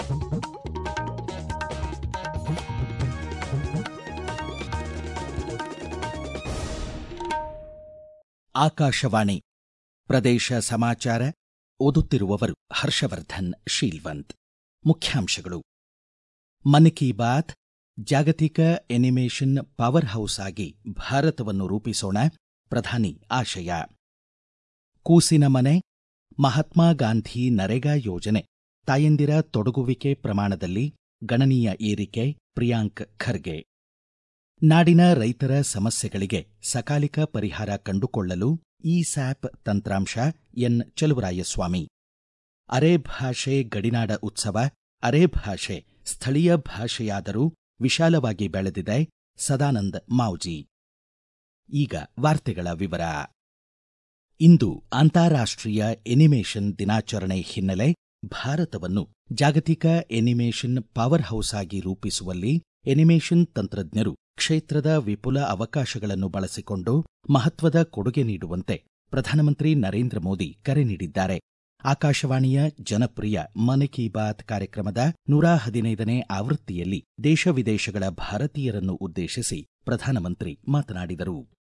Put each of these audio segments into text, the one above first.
ಆಕಾಶವಾಣಿ ಪ್ರದೇಶ ಸಮಾಚಾರ ಓದುತ್ತಿರುವವರು ಹರ್ಷವರ್ಧನ್ ಶೀಲ್ವಂತ್ ಮುಖ್ಯಾಂಶಗಳು ಮನ್ ಕಿ ಬಾತ್ ಜಾಗತಿಕ ಎನಿಮೇಷನ್ ಪವರ್ ಹೌಸ್ ಆಗಿ ಭಾರತವನ್ನು ರೂಪಿಸೋಣ ಪ್ರಧಾನಿ ಆಶಯ ಕೂಸಿನ ಮನೆ ಮಹಾತ್ಮ ಗಾಂಧಿ ನರೇಗಾ ಯೋಜನೆ ತಾಯಂದಿರ ತೊಡಗುವಿಕೆ ಪ್ರಮಾಣದಲ್ಲಿ ಗಣನೀಯ ಏರಿಕೆ ಪ್ರಿಯಾಂಕ್ ಖರ್ಗೆ ನಾಡಿನ ರೈತರ ಸಮಸ್ಯೆಗಳಿಗೆ ಸಕಾಲಿಕ ಪರಿಹಾರ ಕಂಡುಕೊಳ್ಳಲು ಇ ಸ್ಯಾಪ್ ತಂತ್ರಾಂಶ ಎನ್ ಚಲುವರಾಯಸ್ವಾಮಿ ಅರೆ ಭಾಷೆ ಗಡಿನಾಡ ಉತ್ಸವ ಅರೆ ಭಾಷೆ ಸ್ಥಳೀಯ ಭಾಷೆಯಾದರೂ ವಿಶಾಲವಾಗಿ ಬೆಳೆದಿದೆ ಸದಾನಂದ್ ಮಾವ್ಜಿ ಈಗ ವಾರ್ತೆಗಳ ವಿವರ ಇಂದು ಅಂತಾರಾಷ್ಟ್ರೀಯ ಎನಿಮೇಷನ್ ದಿನಾಚರಣೆ ಹಿನ್ನೆಲೆ ಭಾರತವನ್ನು ಜಾಗತಿಕ ಎನಿಮೇಷನ್ ಪವರ್ ಹೌಸ್ ಆಗಿ ರೂಪಿಸುವಲ್ಲಿ ಎನಿಮೇಷನ್ ತಂತ್ರಜ್ಞರು ಕ್ಷೇತ್ರದ ವಿಪುಲ ಅವಕಾಶಗಳನ್ನು ಬಳಸಿಕೊಂಡು ಮಹತ್ವದ ಕೊಡುಗೆ ನೀಡುವಂತೆ ಪ್ರಧಾನಮಂತ್ರಿ ನರೇಂದ್ರ ಮೋದಿ ಕರೆ ನೀಡಿದ್ದಾರೆ ಆಕಾಶವಾಣಿಯ ಜನಪ್ರಿಯ ಮನ್ ಕಿ ಬಾತ್ ಕಾರ್ಯಕ್ರಮದ ನೂರ ಹದಿನೈದನೇ ಆವೃತ್ತಿಯಲ್ಲಿ ದೇಶ ವಿದೇಶಗಳ ಭಾರತೀಯರನ್ನು ಉದ್ದೇಶಿಸಿ ಪ್ರಧಾನಮಂತ್ರಿ ಮಾತನಾಡಿದರು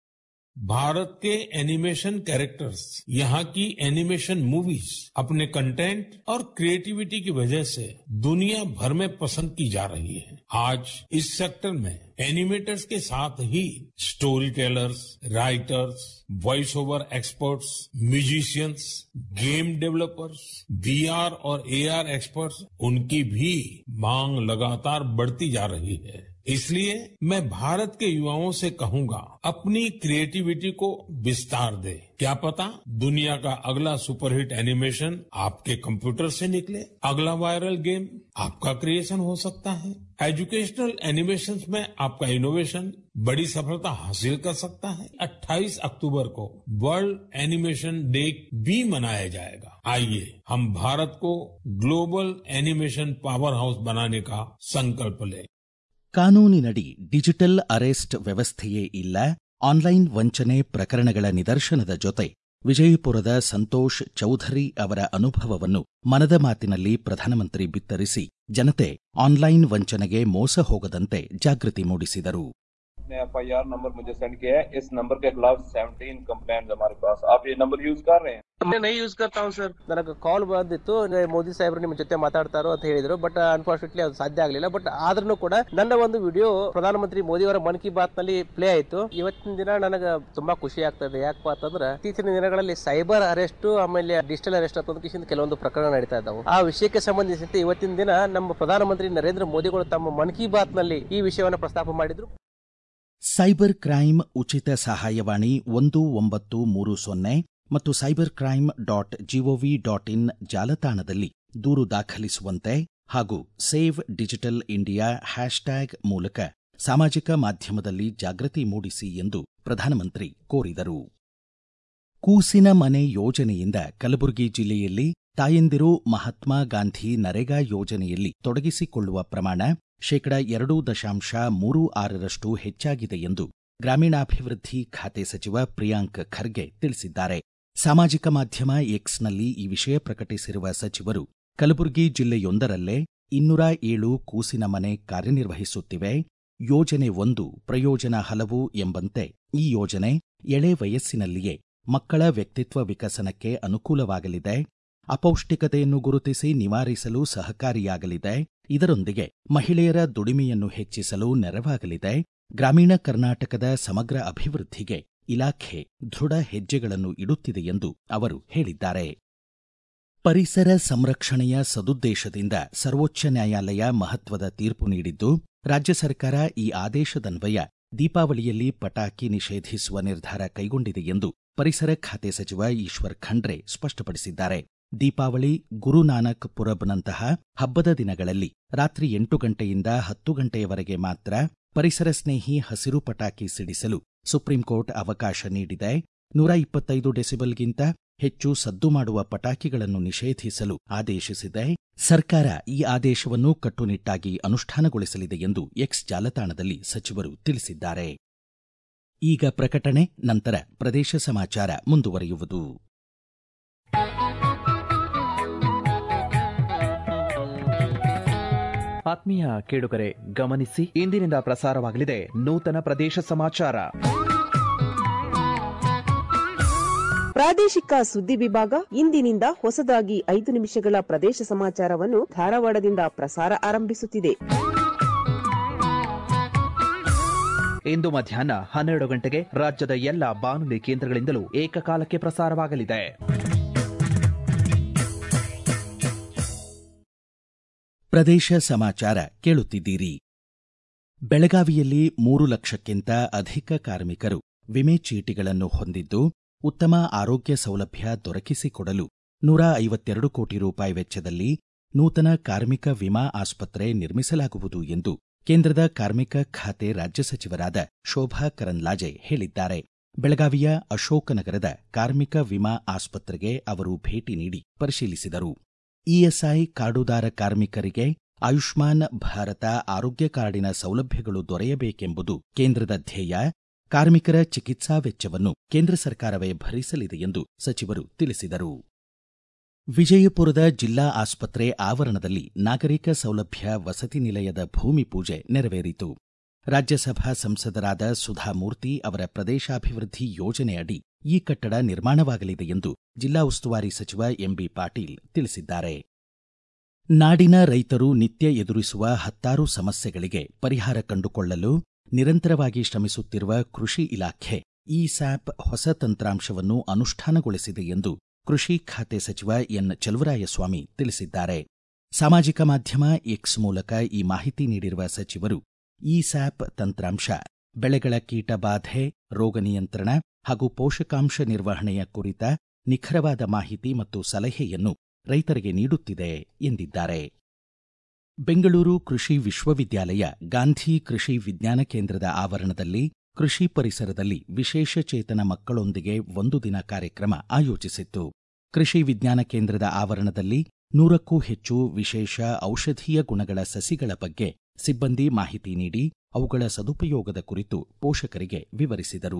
भारत के एनिमेशन कैरेक्टर्स यहाँ की एनिमेशन मूवीज अपने कंटेंट और क्रिएटिविटी की वजह से दुनिया भर में पसंद की जा रही है आज इस सेक्टर में एनिमेटर्स के साथ ही storytellers writers voice over experts musicians game developers VR और एआर एक्सपर्ट्स उनकी भी मांग लगातार बढ़ती जा रही है इसलिए मैं भारत के युवाओं से कहूंगा अपनी क्रिएटिविटी को विस्तार दे क्या पता दुनिया का अगला सुपरहिट एनिमेशन आपके कंप्यूटर से निकले अगला वायरल गेम आपका क्रिएशन हो सकता है एजुकेशनल एनिमेशन में आपका इनोवेशन बड़ी सफलता हासिल कर सकता है 28 अक्टूबर को वर्ल्ड एनिमेशन डे भी मनाया जाएगा आइए हम भारत को ग्लोबल एनिमेशन पावर हाउस बनाने का संकल्प लें ಕಾನೂನಿನಡಿ ಡಿಜಿಟಲ್ ಅರೆಸ್ಟ್ ವ್ಯವಸ್ಥೆಯೇ ಇಲ್ಲ ಆನ್ಲೈನ್ ವಂಚನೆ ಪ್ರಕರಣಗಳ ನಿದರ್ಶನದ ಜೊತೆ ವಿಜಯಪುರದ ಸಂತೋಷ್ ಚೌಧರಿ ಅವರ ಅನುಭವವನ್ನು ಮನದ ಮಾತಿನಲ್ಲಿ ಪ್ರಧಾನಮಂತ್ರಿ ಬಿತ್ತರಿಸಿ ಜನತೆ ಆನ್ಲೈನ್ ವಂಚನೆಗೆ ಮೋಸ ಹೋಗದಂತೆ ಜಾಗೃತಿ ಮೂಡಿಸಿದರು ने एफ आई आर नंबर मुझे सेंड किया है इस नंबर के खिलाफ 17 कंप्लेंट हमारे पास आप ये नंबर यूज कर रहे हैं मैं नहीं ಯೂಸ್ करता हूँ ಸರ್ ನನಗೆ ಕಾಲ್ ಬಂದಿತ್ತು ಅಂದ್ರೆ ಮೋದಿ ಸಾಹೇಬ್ರು ನಿಮ್ಮ ಜೊತೆ ಮಾತಾಡ್ತಾರೋ ಅಂತ ಹೇಳಿದ್ರು ಬಟ್ ಅನ್ಫಾರ್ಚುನೇಟ್ಲಿ ಅದು ಸಾಧ್ಯ ಆಗಲಿಲ್ಲ ಬಟ್ ಆದ್ರೂ ಕೂಡ ನನ್ನ ಒಂದು ವಿಡಿಯೋ ಪ್ರಧಾನಮಂತ್ರಿ ಮೋದಿ ಅವರ ಮನ್ ಕಿ ಬಾತ್ ನಲ್ಲಿ ಪ್ಲೇ ಆಯ್ತು ಇವತ್ತಿನ ದಿನ ನನಗೆ ತುಂಬಾ ಖುಷಿ ಆಗ್ತದೆ ಯಾಕಪ್ಪ ಅಂತಂದ್ರೆ ಇತ್ತೀಚಿನ ದಿನಗಳಲ್ಲಿ ಸೈಬರ್ ಅರೆಸ್ಟ್ ಆಮೇಲೆ ಡಿಜಿಟಲ್ ಅರೆಸ್ಟ್ ಅಂತ ಕೆಲವೊಂದು ಪ್ರಕರಣ ನಡೀತಾ ಇದ್ದಾವೆ ಆ ವಿಷಯಕ್ಕೆ ಸಂಬಂಧಿಸಿದಂತೆ ಇವತ್ತಿನ ದಿನ ನಮ್ಮ ಪ್ರಧಾನಮಂತ್ರಿ ನರೇಂದ್ರ ಮೋದಿಗಳು ತಮ್ಮ ಮನ್ ಕಿ ಬಾತ್ ನಲ್ಲಿ ಈ ವಿಷಯವನ್ನು ಪ್ರಸ್ತಾಪ ಮಾಡಿದ್ರು ಸೈಬರ್ ಕ್ರೈಮ್ ಉಚಿತ ಸಹಾಯವಾಣಿ ಒಂದು ಒಂಬತ್ತು ಮೂರು ಸೊನ್ನೆ ಮತ್ತು cyber crime dot gov dot in ಜಾಲತಾಣದಲ್ಲಿ ದೂರು ದಾಖಲಿಸುವಂತೆ ಹಾಗೂ ಸೇವ್ ಡಿಜಿಟಲ್ ಇಂಡಿಯಾ ಹ್ಯಾಶ್ಟ್ಯಾಗ್ ಮೂಲಕ ಸಾಮಾಜಿಕ ಮಾಧ್ಯಮದಲ್ಲಿ ಜಾಗೃತಿ ಮೂಡಿಸಿ ಎಂದು ಪ್ರಧಾನಮಂತ್ರಿ ಕೋರಿದರು ಕೂಸಿನ ಮನೆ ಯೋಜನೆಯಿಂದ ಕಲಬುರಗಿ ಜಿಲ್ಲೆಯಲ್ಲಿ ತಾಯಂದಿರು ಮಹಾತ್ಮ ಗಾಂಧಿ ನರೇಗಾ ಯೋಜನೆಯಲ್ಲಿ ತೊಡಗಿಸಿಕೊಳ್ಳುವ ಪ್ರಮಾಣ ಶೇಕಡ ಎರಡು ದಶಾಂಶ ಮೂರು ಆರರಷ್ಟು ಹೆಚ್ಚಾಗಿದೆ ಎಂದು ಗ್ರಾಮೀಣಾಭಿವೃದ್ಧಿ ಖಾತೆ ಸಚಿವ ಪ್ರಿಯಾಂಕ್ ಖರ್ಗೆ ತಿಳಿಸಿದ್ದಾರೆ ಸಾಮಾಜಿಕ ಮಾಧ್ಯಮ ಎಕ್ಸ್ನಲ್ಲಿ ಈ ವಿಷಯ ಪ್ರಕಟಿಸಿರುವ ಸಚಿವರು ಕಲಬುರಗಿ ಜಿಲ್ಲೆಯೊಂದರಲ್ಲೇ ಇನ್ನೂರ ಏಳು ಕೂಸಿನ ಮನೆ ಕಾರ್ಯನಿರ್ವಹಿಸುತ್ತಿವೆ ಯೋಜನೆ ಒಂದು ಪ್ರಯೋಜನ ಹಲವು ಎಂಬಂತೆ ಈ ಯೋಜನೆ ಎಳೆ ವಯಸ್ಸಿನಲ್ಲಿಯೇ ಮಕ್ಕಳ ವ್ಯಕ್ತಿತ್ವ ವಿಕಸನಕ್ಕೆ ಅನುಕೂಲವಾಗಲಿದೆ ಅಪೌಷ್ಟಿಕತೆಯನ್ನು ಗುರುತಿಸಿ ನಿವಾರಿಸಲು ಸಹಕಾರಿಯಾಗಲಿದೆ ಇದರೊಂದಿಗೆ ಮಹಿಳೆಯರ ದುಡಿಮೆಯನ್ನು ಹೆಚ್ಚಿಸಲು ನೆರವಾಗಲಿದೆ ಗ್ರಾಮೀಣ ಕರ್ನಾಟಕದ ಸಮಗ್ರ ಅಭಿವೃದ್ಧಿಗೆ ಇಲಾಖೆ ದೃಢ ಹೆಜ್ಜೆಗಳನ್ನು ಇಡುತ್ತಿದೆ ಎಂದು ಅವರು ಹೇಳಿದ್ದಾರೆ ಪರಿಸರ ಸಂರಕ್ಷಣೆಯ ಸದುದ್ದೇಶದಿಂದ ಸರ್ವೋಚ್ಚ ನ್ಯಾಯಾಲಯ ಮಹತ್ವದ ತೀರ್ಪು ನೀಡಿದ್ದು ರಾಜ್ಯ ಸರ್ಕಾರ ಈ ಆದೇಶದನ್ವಯ ದೀಪಾವಳಿಯಲ್ಲಿ ಪಟಾಕಿ ನಿಷೇಧಿಸುವ ನಿರ್ಧಾರ ಕೈಗೊಂಡಿದೆ ಎಂದು ಪರಿಸರ ಖಾತೆ ಸಚಿವ ಈಶ್ವರ್ ಖಂಡ್ರೆ ಸ್ಪಷ್ಟಪಡಿಸಿದ್ದಾರೆ ದೀಪಾವಳಿ ಗುರುನಾನಕ್ ಪುರಬ್ನಂತಹ ಹಬ್ಬದ ದಿನಗಳಲ್ಲಿ ರಾತ್ರಿ ಎಂಟು ಗಂಟೆಯಿಂದ ಹತ್ತು ಗಂಟೆಯವರೆಗೆ ಮಾತ್ರ ಪರಿಸರ ಸ್ನೇಹಿ ಹಸಿರು ಪಟಾಕಿ ಸಿಡಿಸಲು ಸುಪ್ರೀಂಕೋರ್ಟ್ ಅವಕಾಶ ನೀಡಿದೆ ನೂರ ಇಪ್ಪತ್ತೈದು ಡೆಸಿಬಲ್ಗಿಂತ ಹೆಚ್ಚು ಸದ್ದು ಮಾಡುವ ಪಟಾಕಿಗಳನ್ನು ನಿಷೇಧಿಸಲು ಆದೇಶಿಸಿದೆ ಸರ್ಕಾರ ಈ ಆದೇಶವನ್ನು ಕಟ್ಟುನಿಟ್ಟಾಗಿ ಅನುಷ್ಠಾನಗೊಳಿಸಲಿದೆ ಎಂದು ಎಕ್ಸ್ ಜಾಲತಾಣದಲ್ಲಿ ಸಚಿವರು ತಿಳಿಸಿದ್ದಾರೆ ಈಗ ಪ್ರಕಟಣೆ ನಂತರ ಪ್ರದೇಶ ಸಮಾಚಾರ ಮುಂದುವರಿಯುವುದು ಆತ್ಮೀಯ ಕೇಳುಗರೆ ಗಮನಿಸಿ ಇಂದಿನಿಂದ ಪ್ರಸಾರವಾಗಲಿದೆ ನೂತನ ಪ್ರದೇಶ ಸಮಾಚಾರ ಪ್ರಾದೇಶಿಕ ಸುದ್ದಿ ವಿಭಾಗ ಇಂದಿನಿಂದ ಹೊಸದಾಗಿ ಐದು ನಿಮಿಷಗಳ ಪ್ರದೇಶ ಸಮಾಚಾರವನ್ನು ಧಾರವಾಡದಿಂದ ಪ್ರಸಾರ ಆರಂಭಿಸುತ್ತಿದೆ ಇಂದು ಮಧ್ಯಾಹ್ನ ಹನ್ನೆರಡು ಗಂಟೆಗೆ ರಾಜ್ಯದ ಎಲ್ಲ ಬಾನುಲಿ ಕೇಂದ್ರಗಳಿಂದಲೂ ಏಕಕಾಲಕ್ಕೆ ಪ್ರಸಾರವಾಗಲಿದೆ ಪ್ರದೇಶ ಸಮಾಚಾರ ಕೇಳುತ್ತಿದ್ದೀರಿ ಬೆಳಗಾವಿಯಲ್ಲಿ ಮೂರು ಲಕ್ಷಕ್ಕಿಂತ ಅಧಿಕ ಕಾರ್ಮಿಕರು ವಿಮೆ ಚೀಟಿಗಳನ್ನು ಹೊಂದಿದ್ದು ಉತ್ತಮ ಆರೋಗ್ಯ ಸೌಲಭ್ಯ ದೊರಕಿಸಿಕೊಡಲು ನೂರ ಐವತ್ತೆರಡು ಕೋಟಿ ರೂಪಾಯಿ ವೆಚ್ಚದಲ್ಲಿ ನೂತನ ಕಾರ್ಮಿಕ ವಿಮಾ ಆಸ್ಪತ್ರೆ ನಿರ್ಮಿಸಲಾಗುವುದು ಎಂದು ಕೇಂದ್ರದ ಕಾರ್ಮಿಕ ಖಾತೆ ರಾಜ್ಯ ಸಚಿವರಾದ ಶೋಭಾ ಕರಂದ್ಲಾಜೆ ಹೇಳಿದ್ದಾರೆ ಬೆಳಗಾವಿಯ ಅಶೋಕನಗರದ ಕಾರ್ಮಿಕ ವಿಮಾ ಆಸ್ಪತ್ರೆಗೆ ಅವರು ಭೇಟಿ ನೀಡಿ ಪರಿಶೀಲಿಸಿದರು ಇಎಸ್ಐ ಕಾರ್ಡುದಾರ ಕಾರ್ಮಿಕರಿಗೆ ಆಯುಷ್ಮಾನ್ ಭಾರತ ಆರೋಗ್ಯ ಕಾರ್ಡಿನ ಸೌಲಭ್ಯಗಳು ದೊರೆಯಬೇಕೆಂಬುದು ಕೇಂದ್ರದ ಧ್ಯೇಯ ಕಾರ್ಮಿಕರ ಚಿಕಿತ್ಸಾ ವೆಚ್ಚವನ್ನು ಕೇಂದ್ರ ಸರ್ಕಾರವೇ ಭರಿಸಲಿದೆ ಎಂದು ಸಚಿವರು ತಿಳಿಸಿದರು ವಿಜಯಪುರದ ಜಿಲ್ಲಾ ಆಸ್ಪತ್ರೆ ಆವರಣದಲ್ಲಿ ನಾಗರಿಕ ಸೌಲಭ್ಯ ವಸತಿ ನಿಲಯದ ಭೂಮಿ ಪೂಜೆ ನೆರವೇರಿತು ರಾಜ್ಯಸಭಾ ಸಂಸದರಾದ ಸುಧಾಮೂರ್ತಿ ಅವರ ಪ್ರದೇಶಾಭಿವೃದ್ಧಿ ಯೋಜನೆ ಅಡಿ ಈ ಕಟ್ಟಡ ನಿರ್ಮಾಣವಾಗಲಿದೆ ಎಂದು ಜಿಲ್ಲಾ ಉಸ್ತುವಾರಿ ಸಚಿವ ಎಂಬಿ ಪಾಟೀಲ್ ತಿಳಿಸಿದ್ದಾರೆ ನಾಡಿನ ರೈತರು ನಿತ್ಯ ಎದುರಿಸುವ ಹತ್ತಾರು ಸಮಸ್ಯೆಗಳಿಗೆ ಪರಿಹಾರ ಕಂಡುಕೊಳ್ಳಲು ನಿರಂತರವಾಗಿ ಶ್ರಮಿಸುತ್ತಿರುವ ಕೃಷಿ ಇಲಾಖೆ ಇ ಸ್ಯಾಪ್ ಹೊಸ ತಂತ್ರಾಂಶವನ್ನು ಅನುಷ್ಠಾನಗೊಳಿಸಿದೆ ಎಂದು ಕೃಷಿ ಖಾತೆ ಸಚಿವ ಎನ್ ಚಲುವರಾಯಸ್ವಾಮಿ ತಿಳಿಸಿದ್ದಾರೆ ಸಾಮಾಜಿಕ ಮಾಧ್ಯಮ ಎಕ್ಸ್ ಮೂಲಕ ಈ ಮಾಹಿತಿ ನೀಡಿರುವ ಸಚಿವರು ಇ ಸ್ಯಾಪ್ ತಂತ್ರಾಂಶ ಬೆಳೆಗಳ ಕೀಟ ಬಾಧೆ ರೋಗ ನಿಯಂತ್ರಣ ಹಾಗೂ ಪೋಷಕಾಂಶ ನಿರ್ವಹಣೆಯ ಕುರಿತ ನಿಖರವಾದ ಮಾಹಿತಿ ಮತ್ತು ಸಲಹೆಯನ್ನು ರೈತರಿಗೆ ನೀಡುತ್ತಿದೆ ಎಂದಿದ್ದಾರೆ ಬೆಂಗಳೂರು ಕೃಷಿ ವಿಶ್ವವಿದ್ಯಾಲಯ ಗಾಂಧಿ ಕೃಷಿ ವಿಜ್ಞಾನ ಕೇಂದ್ರದ ಆವರಣದಲ್ಲಿ ಕೃಷಿ ಪರಿಸರದಲ್ಲಿ ವಿಶೇಷ ಚೇತನ ಮಕ್ಕಳೊಂದಿಗೆ ಒಂದು ದಿನ ಕಾರ್ಯಕ್ರಮ ಆಯೋಜಿಸಿತ್ತು ಕೃಷಿ ವಿಜ್ಞಾನ ಕೇಂದ್ರದ ಆವರಣದಲ್ಲಿ ನೂರಕ್ಕೂ ಹೆಚ್ಚು ವಿಶೇಷ ಔಷಧೀಯ ಗುಣಗಳ ಸಸಿಗಳ ಬಗ್ಗೆ ಸಿಬ್ಬಂದಿ ಮಾಹಿತಿ ನೀಡಿ ಅವುಗಳ ಸದುಪಯೋಗದ ಕುರಿತು ಪೋಷಕರಿಗೆ ವಿವರಿಸಿದರು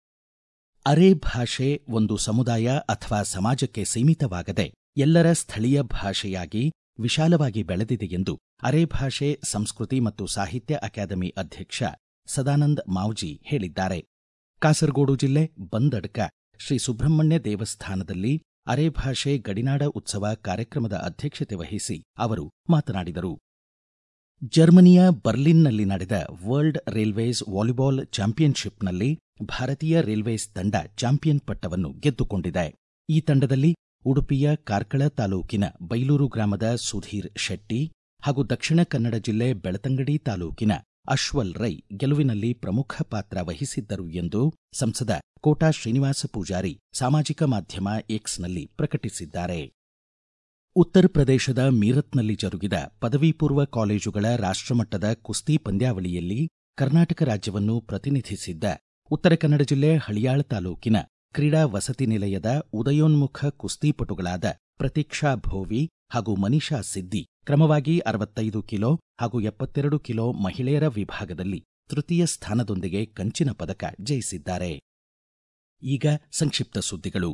ಅರೆ ಭಾಷೆ ಒಂದು ಸಮುದಾಯ ಅಥವಾ ಸಮಾಜಕ್ಕೆ ಸೀಮಿತವಾಗದೆ ಎಲ್ಲರ ಸ್ಥಳೀಯ ಭಾಷೆಯಾಗಿ ವಿಶಾಲವಾಗಿ ಬೆಳೆದಿದೆ ಎಂದು ಅರೆ ಭಾಷೆ ಸಂಸ್ಕೃತಿ ಮತ್ತು ಸಾಹಿತ್ಯ ಅಕಾಡೆಮಿ ಅಧ್ಯಕ್ಷ ಸದಾನಂದ್ ಮಾವ್ಜಿ ಹೇಳಿದ್ದಾರೆ ಕಾಸರಗೋಡು ಜಿಲ್ಲೆ ಬಂದಡ್ಕ ಶ್ರೀ ಸುಬ್ರಹ್ಮಣ್ಯ ದೇವಸ್ಥಾನದಲ್ಲಿ ಅರೆ ಭಾಷೆ ಗಡಿನಾಡ ಉತ್ಸವ ಕಾರ್ಯಕ್ರಮದ ಅಧ್ಯಕ್ಷತೆ ವಹಿಸಿ ಅವರು ಮಾತನಾಡಿದರು ಜರ್ಮನಿಯ ಬರ್ಲಿನ್ನಲ್ಲಿ ನಡೆದ ವರ್ಲ್ಡ್ ರೈಲ್ವೇಸ್ ವಾಲಿಬಾಲ್ ಚಾಂಪಿಯನ್ಶಿಪ್ನಲ್ಲಿ ಭಾರತೀಯ ರೈಲ್ವೇಸ್ ತಂಡ ಚಾಂಪಿಯನ್ ಪಟ್ಟವನ್ನು ಗೆದ್ದುಕೊಂಡಿದೆ ಈ ತಂಡದಲ್ಲಿ ಉಡುಪಿಯ ಕಾರ್ಕಳ ತಾಲೂಕಿನ ಬೈಲೂರು ಗ್ರಾಮದ ಸುಧೀರ್ ಶೆಟ್ಟಿ ಹಾಗೂ ದಕ್ಷಿಣ ಕನ್ನಡ ಜಿಲ್ಲೆ ಬೆಳತಂಗಡಿ ತಾಲೂಕಿನ ಅಶ್ವಲ್ ರೈ ಗೆಲುವಿನಲ್ಲಿ ಪ್ರಮುಖ ಪಾತ್ರ ವಹಿಸಿದ್ದರು ಎಂದು ಸಂಸದ ಕೋಟಾ ಶ್ರೀನಿವಾಸ ಪೂಜಾರಿ ಸಾಮಾಜಿಕ ಮಾಧ್ಯಮ ಎಕ್ಸ್ನಲ್ಲಿ ಪ್ರಕಟಿಸಿದ್ದಾರೆ ಉತ್ತರ ಪ್ರದೇಶದ ಮೀರತ್ನಲ್ಲಿ ಜರುಗಿದ ಪದವಿ ಪೂರ್ವ ಕಾಲೇಜುಗಳ ರಾಷ್ಟ್ರಮಟ್ಟದ ಕುಸ್ತಿ ಪಂದ್ಯಾವಳಿಯಲ್ಲಿ ಕರ್ನಾಟಕ ರಾಜ್ಯವನ್ನು ಪ್ರತಿನಿಧಿಸಿದ್ದ ಉತ್ತರ ಕನ್ನಡ ಜಿಲ್ಲೆ ಹಳಿಯಾಳ ತಾಲೂಕಿನ ಕ್ರೀಡಾ ವಸತಿ ನಿಲಯದ ಉದಯೋನ್ಮುಖ ಕುಸ್ತಿಪಟುಗಳಾದ ಪ್ರತೀಕ್ಷಾ ಭೋವಿ ಹಾಗೂ ಮನಿಷಾ ಸಿದ್ದಿ ಕ್ರಮವಾಗಿ ಅರವತ್ತೈದು ಕಿಲೋ ಹಾಗೂ ಎಪ್ಪತ್ತೆರಡು ಕಿಲೋ ಮಹಿಳೆಯರ ವಿಭಾಗದಲ್ಲಿ ತೃತೀಯ ಸ್ಥಾನದೊಂದಿಗೆ ಕಂಚಿನ ಪದಕ ಜಯಿಸಿದ್ದಾರೆ ಈಗ ಸಂಕ್ಷಿಪ್ತ ಸುದ್ದಿಗಳು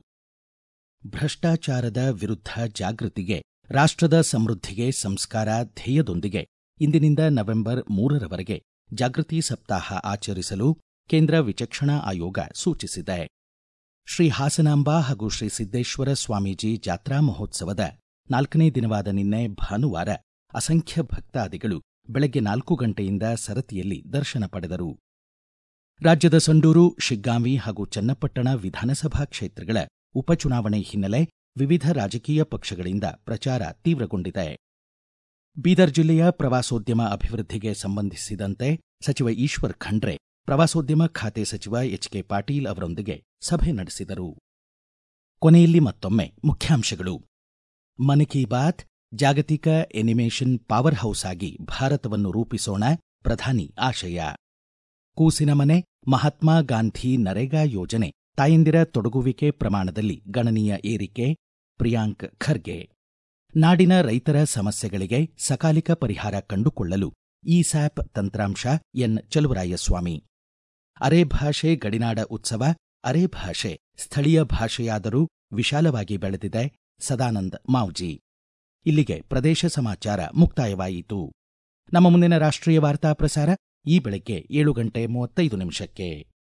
ಭ್ರಷ್ಟಾಚಾರದ ವಿರುದ್ಧ ಜಾಗೃತಿಗೆ ರಾಷ್ಟ್ರದ ಸಮೃದ್ಧಿಗೆ ಸಂಸ್ಕಾರ ಧ್ಯೇಯದೊಂದಿಗೆ ಇಂದಿನಿಂದ ನವೆಂಬರ್ ಮೂರರವರೆಗೆ ಜಾಗೃತಿ ಸಪ್ತಾಹ ಆಚರಿಸಲು ಕೇಂದ್ರ ವಿಚಕ್ಷಣಾ ಆಯೋಗ ಸೂಚಿಸಿದೆ ಶ್ರೀ ಹಾಸನಾಂಬ ಹಾಗೂ ಶ್ರೀ ಸಿದ್ದೇಶ್ವರ ಸ್ವಾಮೀಜಿ ಜಾತ್ರಾ ಮಹೋತ್ಸವದ ನಾಲ್ಕನೇ ದಿನವಾದ ನಿನ್ನೆ ಭಾನುವಾರ ಅಸಂಖ್ಯ ಭಕ್ತಾದಿಗಳು ಬೆಳಗ್ಗೆ ನಾಲ್ಕು ಗಂಟೆಯಿಂದ ಸರತಿಯಲ್ಲಿ ದರ್ಶನ ಪಡೆದರು ರಾಜ್ಯದ ಸಂಡೂರು ಶಿಗ್ಗಾಂವಿ ಹಾಗೂ ಚನ್ನಪಟ್ಟಣ ವಿಧಾನಸಭಾ ಕ್ಷೇತ್ರಗಳ ಉಪಚುನಾವಣೆ ಹಿನ್ನೆಲೆ ವಿವಿಧ ರಾಜಕೀಯ ಪಕ್ಷಗಳಿಂದ ಪ್ರಚಾರ ತೀವ್ರಗೊಂಡಿದೆ ಬೀದರ್ ಜಿಲ್ಲೆಯ ಪ್ರವಾಸೋದ್ಯಮ ಅಭಿವೃದ್ಧಿಗೆ ಸಂಬಂಧಿಸಿದಂತೆ ಸಚಿವ ಈಶ್ವರ್ ಖಂಡ್ರೆ ಪ್ರವಾಸೋದ್ಯಮ ಖಾತೆ ಸಚಿವ ಎಚ್ ಕೆ ಪಾಟೀಲ್ ಅವರೊಂದಿಗೆ ಸಭೆ ನಡೆಸಿದರು ಕೊನೆಯಲ್ಲಿ ಮತ್ತೊಮ್ಮೆ ಮುಖ್ಯಾಂಶಗಳು ಮನ್ ಕಿ ಬಾತ್ ಜಾಗತಿಕ ಎನಿಮೇಷನ್ ಪವರ್ ಹೌಸ್ ಆಗಿ ಭಾರತವನ್ನು ರೂಪಿಸೋಣ ಪ್ರಧಾನಿ ಆಶಯ ಕೂಸಿನ ಮನೆ ಮಹಾತ್ಮ ಗಾಂಧಿ ನರೇಗಾ ಯೋಜನೆ ತಾಯಂದಿರ ತೊಡಗುವಿಕೆ ಪ್ರಮಾಣದಲ್ಲಿ ಗಣನೀಯ ಏರಿಕೆ ಪ್ರಿಯಾಂಕ್ ಖರ್ಗೆ ನಾಡಿನ ರೈತರ ಸಮಸ್ಯೆಗಳಿಗೆ ಸಕಾಲಿಕ ಪರಿಹಾರ ಕಂಡುಕೊಳ್ಳಲು ಇ ಸ್ಯಾಪ್ ತಂತ್ರಾಂಶ ಎನ್ ಚಲುವರಾಯಸ್ವಾಮಿ ಅರೆ ಭಾಷೆ ಗಡಿನಾಡ ಉತ್ಸವ ಅರೆ ಭಾಷೆ ಸ್ಥಳೀಯ ಭಾಷೆಯಾದರೂ ವಿಶಾಲವಾಗಿ ಬೆಳೆದಿದೆ ಸದಾನಂದ್ ಮಾವ್ಜಿ ಇಲ್ಲಿಗೆ ಪ್ರದೇಶ ಸಮಾಚಾರ ಮುಕ್ತಾಯವಾಯಿತು ನಮ್ಮ ಮುಂದಿನ ರಾಷ್ಟ್ರೀಯ ವಾರ್ತಾ ಪ್ರಸಾರ ಈ ಬೆಳಗ್ಗೆ ಏಳು ಗಂಟೆ ಮೂವತ್ತೈದು ನಿಮಿಷಕ್ಕೆ